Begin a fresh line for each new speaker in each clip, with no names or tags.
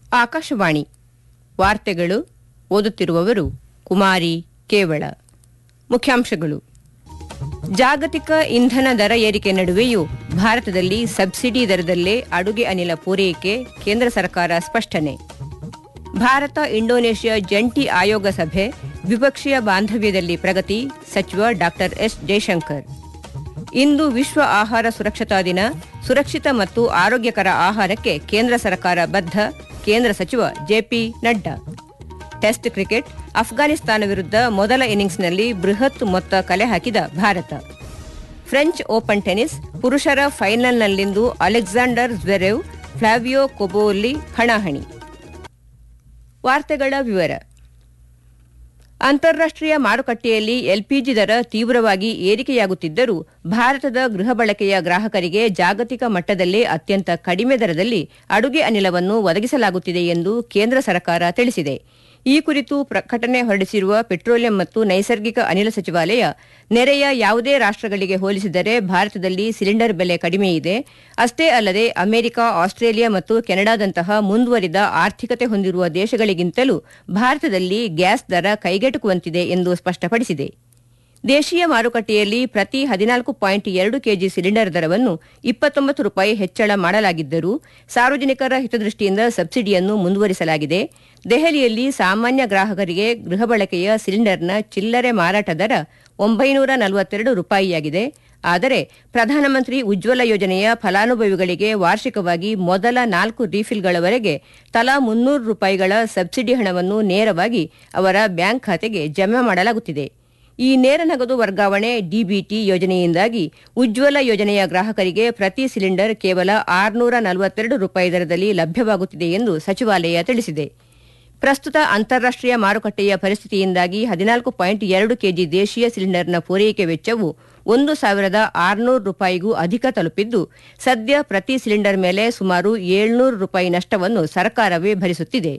ಆಕಾಶವಾಣಿ ವಾರ್ತೆಗಳು ಓದುತ್ತಿರುವವರು ಕುಮಾರಿ ಕೇವಳ ಮುಖ್ಯಾಂಶಗಳು ಜಾಗತಿಕ ಇಂಧನ ದರ ಏರಿಕೆ ನಡುವೆಯೂ ಭಾರತದಲ್ಲಿ ಸಬ್ಸಿಡಿ ದರದಲ್ಲೇ ಅಡುಗೆ ಅನಿಲ ಪೂರೈಕೆ ಕೇಂದ್ರ ಸರ್ಕಾರ ಸ್ಪಷ್ಟನೆ ಭಾರತ ಇಂಡೋನೇಷ್ಯಾ ಜಂಟಿ ಆಯೋಗ ಸಭೆ ದ್ವಿಪಕ್ಷೀಯ ಬಾಂಧವ್ಯದಲ್ಲಿ ಪ್ರಗತಿ ಸಚಿವ ಡಾ ಎಸ್ ಜೈಶಂಕರ್ ಇಂದು ವಿಶ್ವ ಆಹಾರ ಸುರಕ್ಷತಾ ದಿನ ಸುರಕ್ಷಿತ ಮತ್ತು ಆರೋಗ್ಯಕರ ಆಹಾರಕ್ಕೆ ಕೇಂದ್ರ ಸರ್ಕಾರ ಬದ್ಧ ಕೇಂದ್ರ ಸಚಿವ JP Nadda test cricket Afghanistan ವಿರುದ್ಧ ಮೊದಲ ಇನ್ನಿಂಗ್ಸ್ನಲ್ಲಿ ಬೃಹತ್ ಮೊತ್ತ ಕಲೆ ಹಾಕಿದ ಭಾರತ ಫ್ರೆಂಚ್ ಓಪನ್ ಟೆನಿಸ್ ಪುರುಷರ ಫೈನಲ್ನಲ್ಲಿಂದು ಅಲೆಕ್ಸಾಂಡರ್ ಜ್ವೆರೆವ್ ಫ್ಲಾವಿಯೋ ಕೊಬೋಲಿ ಹಣಾಹಣಿ ವಾರ್ತೆಗಳ ವಿವರ ಅಂತಾರಾಷ್ಟೀಯ ಮಾರುಕಟ್ಟೆಯಲ್ಲಿ ಎಲ್ಪಿಜಿ ದರ ತೀವ್ರವಾಗಿ ಏರಿಕೆಯಾಗುತ್ತಿದ್ದರೂ ಭಾರತದ ಗೃಹ ಬಳಕೆಯ ಗ್ರಾಹಕರಿಗೆ ಜಾಗತಿಕ ಮಟ್ಟದಲ್ಲೇ ಅತ್ಯಂತ ಕಡಿಮೆ ದರದಲ್ಲಿ ಅಡುಗೆ ಅನಿಲವನ್ನು ಒದಗಿಸಲಾಗುತ್ತಿದೆ ಎಂದು ಕೇಂದ್ರ ಸರ್ಕಾರ ತಿಳಿಸಿದೆ ಈ ಕುರಿತು ಪ್ರಕಟಣೆ ಹೊರಡಿಸಿರುವ ಪೆಟ್ರೋಲಿಯಂ ಮತ್ತು ನೈಸರ್ಗಿಕ ಅನಿಲ ಸಚಿವಾಲಯ ನೆರೆಯ ಯಾವುದೇ ರಾಷ್ಟಗಳಿಗೆ ಹೋಲಿಸಿದರೆ ಭಾರತದಲ್ಲಿ ಸಿಲಿಂಡರ್ ಬೆಲೆ ಕಡಿಮೆ ಇದೆ ಅಷ್ಟೇ ಅಲ್ಲದೆ ಅಮೆರಿಕ ಆಸ್ಟ್ರೇಲಿಯಾ ಮತ್ತು ಕೆನಡಾದಂತಹ ಮುಂದುವರಿದ ಆರ್ಥಿಕತೆ ಹೊಂದಿರುವ ದೇಶಗಳಿಗಿಂತಲೂ ಭಾರತದಲ್ಲಿ ಗ್ಯಾಸ್ ದರ ಕೈಗೆಟುಕುವಂತಿದೆ ಎಂದು ಸ್ಪಷ್ಟಪಡಿಸಿದೆ ದೇಶೀಯ ಮಾರುಕಟ್ಟೆಯಲ್ಲಿ ಪ್ರತಿ ಹದಿನಾಲ್ಕು ಪಾಯಿಂಟ್ ಎರಡು ಕೆಜಿ ಸಿಲಿಂಡರ್ ದರವನ್ನು ಇಪ್ಪತ್ತೊಂಬತ್ತು ರೂಪಾಯಿ ಹೆಚ್ಚಳ ಮಾಡಲಾಗಿದ್ದರೂ ಸಾರ್ವಜನಿಕರ ಹಿತದೃಷ್ಟಿಯಿಂದ ಸಬ್ಸಿಡಿಯನ್ನು ಮುಂದುವರಿಸಲಾಗಿದೆ ದೆಹಲಿಯಲ್ಲಿ ಸಾಮಾನ್ಯ ಗ್ರಾಹಕರಿಗೆ ಗೃಹ ಬಳಕೆಯ ಸಿಲಿಂಡರ್ನ ಚಿಲ್ಲರೆ ಮಾರಾಟ ದರ ಒಂಬೈನೂರ ನಲವತ್ತೆರಡು ರೂಪಾಯಿಯಾಗಿದೆ ಆದರೆ ಪ್ರಧಾನಮಂತ್ರಿ ಉಜ್ವಲ ಯೋಜನೆಯ ಫಲಾನುಭವಿಗಳಿಗೆ ವಾರ್ಷಿಕವಾಗಿ ಮೊದಲ ನಾಲ್ಕು ರೀಫಿಲ್ಗಳವರೆಗೆ ತಲಾ ಮುನ್ನೂರು ರೂಪಾಯಿಗಳ ಸಬ್ಸಿಡಿ ಹಣವನ್ನು ನೇರವಾಗಿ ಅವರ ಬ್ಯಾಂಕ್ ಖಾತೆಗೆ ಜಮೆ ಮಾಡಲಾಗುತ್ತಿದೆ ಈ ನೇರ ನಗದು ವರ್ಗಾವಣೆ ಡಿಬಿಟಿ ಯೋಜನೆಯಿಂದಾಗಿ ಉಜ್ವಲ ಯೋಜನೆಯ ಗ್ರಾಹಕರಿಗೆ ಪ್ರತಿ ಸಿಲಿಂಡರ್ ಕೇವಲ ಆರುನೂರ ನಲವತ್ತೆರಡು ರೂಪಾಯಿ ದರದಲ್ಲಿ ಲಭ್ಯವಾಗುತ್ತಿದೆ ಎಂದು ಸಚಿವಾಲಯ ತಿಳಿಸಿದೆ ಪ್ರಸ್ತುತ ಅಂತಾರಾಷ್ಟೀಯ ಮಾರುಕಟ್ಟೆಯ ಪರಿಸ್ಥಿತಿಯಿಂದಾಗಿ ಹದಿನಾಲ್ಕು ಪಾಯಿಂಟ್ ಎರಡು ಕೆಜಿ ದೇಶೀಯ ಸಿಲಿಂಡರ್ನ ಪೂರೈಕೆ ವೆಚ್ಚವು ಒಂದು ಸಾವಿರದ ಆರುನೂರು ರೂಪಾಯಿಗೂ ಅಧಿಕ ತಲುಪಿದ್ದು ಸದ್ಯ ಪ್ರತಿ ಸಿಲಿಂಡರ್ ಮೇಲೆ ಸುಮಾರು ಏಳ್ನೂರು ರೂಪಾಯಿ ನಷ್ಟವನ್ನು ಸರ್ಕಾರವೇ ಭರಿಸುತ್ತಿದೆ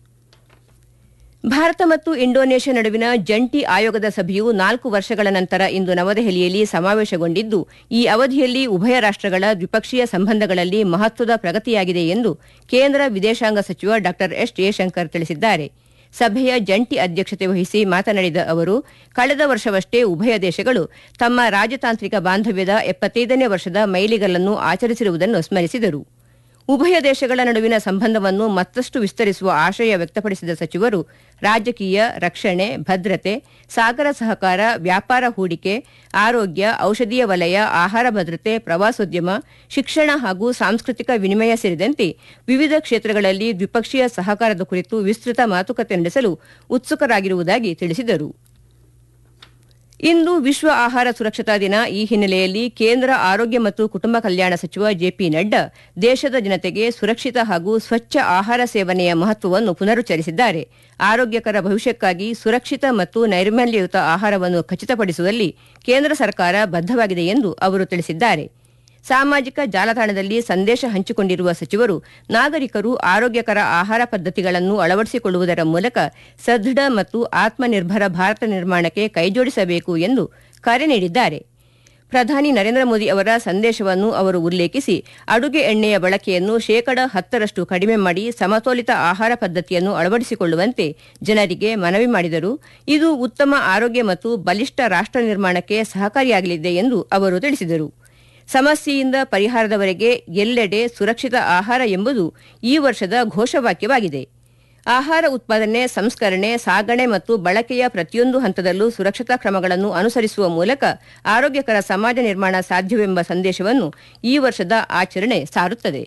ಭಾರತ ಮತ್ತು ಇಂಡೋನೇಷ್ಯಾ ನಡುವಿನ ಜಂಟಿ ಆಯೋಗದ ಸಭೆಯು ನಾಲ್ಕು ವರ್ಷಗಳ ನಂತರ ಇಂದು ನವದೆಹಲಿಯಲ್ಲಿ ಸಮಾವೇಶಗೊಂಡಿದ್ದು ಈ ಅವಧಿಯಲ್ಲಿ ಉಭಯ ರಾಷ್ಟಗಳ ದ್ವಿಪಕ್ಷೀಯ ಸಂಬಂಧಗಳಲ್ಲಿ ಮಹತ್ವದ ಪ್ರಗತಿಯಾಗಿದೆ ಎಂದು ಕೇಂದ್ರ ವಿದೇಶಾಂಗ ಸಚಿವ ಡಾ ಎಸ್ ಜಯಶಂಕರ್ ತಿಳಿಸಿದ್ದಾರೆ ಸಭೆಯ ಜಂಟಿ ಅಧ್ಯಕ್ಷತೆ ವಹಿಸಿ ಮಾತನಾಡಿದ ಅವರು ಕಳೆದ ವರ್ಷವಷ್ಟೇ ಉಭಯ ದೇಶಗಳು ತಮ್ಮ ರಾಜತಾಂತ್ರಿಕ ಬಾಂಧವ್ಯದ ಎಪ್ಪತ್ತೈದನೇ ವರ್ಷದ ಮೈಲಿಗಲ್ಲನ್ನು ಆಚರಿಸಿರುವುದನ್ನು ಸ್ಮರಿಸಿದರು ಉಭಯ ದೇಶಗಳ ನಡುವಿನ ಸಂಬಂಧವನ್ನು ಮತ್ತಷ್ಟು ವಿಸ್ತರಿಸುವ ಆಶಯ ವ್ಯಕ್ತಪಡಿಸಿದ ಸಚಿವರು ರಾಜಕೀಯ ರಕ್ಷಣೆ ಭದ್ರತೆ ಸಾಗರ ಸಹಕಾರ ವ್ಯಾಪಾರ ಹೂಡಿಕೆ ಆರೋಗ್ಯ ಔಷಧೀಯ ವಲಯ ಆಹಾರ ಭದ್ರತೆ ಪ್ರವಾಸೋದ್ಯಮ ಶಿಕ್ಷಣ ಹಾಗೂ ಸಾಂಸ್ಕೃತಿಕ ವಿನಿಮಯ ಸೇರಿದಂತೆ ವಿವಿಧ ಕ್ಷೇತ್ರಗಳಲ್ಲಿ ದ್ವಿಪಕ್ಷೀಯ ಸಹಕಾರದ ಕುರಿತು ವಿಸ್ತೃತ ಮಾತುಕತೆ ನಡೆಸಲು ಉತ್ಸುಕರಾಗಿರುವುದಾಗಿ ತಿಳಿಸಿದರು ಇಂದು ವಿಶ್ವ ಆಹಾರ ಸುರಕ್ಷತಾ ದಿನ ಈ ಹಿನ್ನೆಲೆಯಲ್ಲಿ ಕೇಂದ್ರ ಆರೋಗ್ಯ ಮತ್ತು ಕುಟುಂಬ ಕಲ್ಯಾಣ ಸಚಿವ ಜೆಪಿ ನಡ್ಡಾ ದೇಶದ ಜನತೆಗೆ ಸುರಕ್ಷಿತ ಹಾಗೂ ಸ್ವಚ್ಛ ಆಹಾರ ಸೇವನೆಯ ಮಹತ್ವವನ್ನು ಪುನರುಚ್ಚರಿಸಿದ್ದಾರೆ ಆರೋಗ್ಯಕರ ಭವಿಷ್ಯಕ್ಕಾಗಿ ಸುರಕ್ಷಿತ ಮತ್ತು ನೈರ್ಮಲ್ಯಯುತ ಆಹಾರವನ್ನು ಖಚಿತಪಡಿಸುವಲ್ಲಿ ಕೇಂದ್ರ ಸರ್ಕಾರ ಬದ್ಧವಾಗಿದೆ ಎಂದು ಅವರು ತಿಳಿಸಿದ್ದಾರೆ ಸಾಮಾಜಿಕ ಜಾಲತಾಣದಲ್ಲಿ ಸಂದೇಶ ಹಂಚಿಕೊಂಡಿರುವ ಸಚಿವರು ನಾಗರಿಕರು ಆರೋಗ್ಯಕರ ಆಹಾರ ಪದ್ಧತಿಗಳನ್ನು ಅಳವಡಿಸಿಕೊಳ್ಳುವುದರ ಮೂಲಕ ಸದೃಢ ಮತ್ತು ಆತ್ಮನಿರ್ಭರ ಭಾರತ ನಿರ್ಮಾಣಕ್ಕೆ ಕೈಜೋಡಿಸಬೇಕು ಎಂದು ಕರೆ ನೀಡಿದ್ದಾರೆ ಪ್ರಧಾನಿ ನರೇಂದ್ರ ಮೋದಿ ಅವರ ಸಂದೇಶವನ್ನು ಅವರು ಉಲ್ಲೇಖಿಸಿ ಅಡುಗೆ ಎಣ್ಣೆಯ ಬಳಕೆಯನ್ನು ಶೇಕಡ ಹತ್ತರಷ್ಟು ಕಡಿಮೆ ಮಾಡಿ ಸಮತೋಲಿತ ಆಹಾರ ಪದ್ಧತಿಯನ್ನು ಅಳವಡಿಸಿಕೊಳ್ಳುವಂತೆ ಜನರಿಗೆ ಮನವಿ ಮಾಡಿದರು ಇದು ಉತ್ತಮ ಆರೋಗ್ಯ ಮತ್ತು ಬಲಿಷ್ಠ ರಾಷ್ಟ ನಿರ್ಮಾಣಕ್ಕೆ ಸಹಕಾರಿಯಾಗಲಿದೆ ಎಂದು ಅವರು ತಿಳಿಸಿದರು ಸಮಸ್ಯೆಯಿಂದ ಪರಿಹಾರದವರೆಗೆ ಎಲ್ಲೆಡೆ ಸುರಕ್ಷಿತ ಆಹಾರ ಎಂಬುದು ಈ ವರ್ಷದ ಘೋಷವಾಕ್ಯವಾಗಿದೆ ಆಹಾರ ಉತ್ಪಾದನೆ ಸಂಸ್ಕರಣೆ ಸಾಗಣೆ ಮತ್ತು ಬಳಕೆಯ ಪ್ರತಿಯೊಂದು ಹಂತದಲ್ಲೂ ಸುರಕ್ಷತಾ ಕ್ರಮಗಳನ್ನು ಅನುಸರಿಸುವ ಮೂಲಕ ಆರೋಗ್ಯಕರ ಸಮಾಜ ನಿರ್ಮಾಣ ಸಾಧ್ಯವೆಂಬ ಸಂದೇಶವನ್ನು ಈ ವರ್ಷದ ಆಚರಣೆ ಸಾರುತ್ತದೆ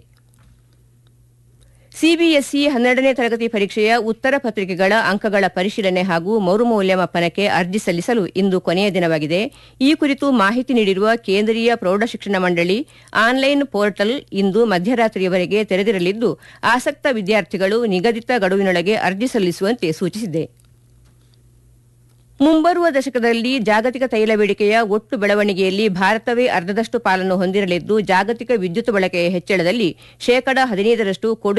ಸಿಬಿಎಸ್ಇ ಹನ್ನೆರಡನೇ ತರಗತಿ ಪರೀಕ್ಷೆಯ ಉತ್ತರ ಪತ್ರಿಕೆಗಳ ಅಂಕಗಳ ಪರಿಶೀಲನೆ ಹಾಗೂ ಮರುಮೌಲ್ಯಮಾಪನಕ್ಕೆ ಅರ್ಜಿ ಸಲ್ಲಿಸಲು ಇಂದು ಕೊನೆಯ ದಿನವಾಗಿದೆ ಈ ಕುರಿತು ಮಾಹಿತಿ ನೀಡಿರುವ ಕೇಂದ್ರೀಯ ಪ್ರೌಢಶಿಕ್ಷಣ ಮಂಡಳಿ ಆನ್ಲೈನ್ ಪೋರ್ಟಲ್ ಇಂದು ಮಧ್ಯರಾತ್ರಿಯವರೆಗೆ ತೆರೆದಿರಲಿದ್ದು ಆಸಕ್ತ ವಿದ್ಯಾರ್ಥಿಗಳು ನಿಗದಿತ ಗಡುವಿನೊಳಗೆ ಅರ್ಜಿ ಸಲ್ಲಿಸುವಂತೆ ಸೂಚಿಸಿದೆ ಮುಂಬರುವ ದಶಕದಲ್ಲಿ ಜಾಗತಿಕ ತೈಲ ಬೇಡಿಕೆಯ ಒಟ್ಟು ಬೆಳವಣಿಗೆಯಲ್ಲಿ ಭಾರತವೇ ಅರ್ಧದಷ್ಟು ಪಾಲನ್ನು ಹೊಂದಿರಲಿದ್ದು ಜಾಗತಿಕ ವಿದ್ಯುತ್ ಬಳಕೆಯ ಹೆಚ್ಚಳದಲ್ಲಿ ಶೇಕಡ ಹದಿನೈದರಷ್ಟು ಕೊಡುಗೆ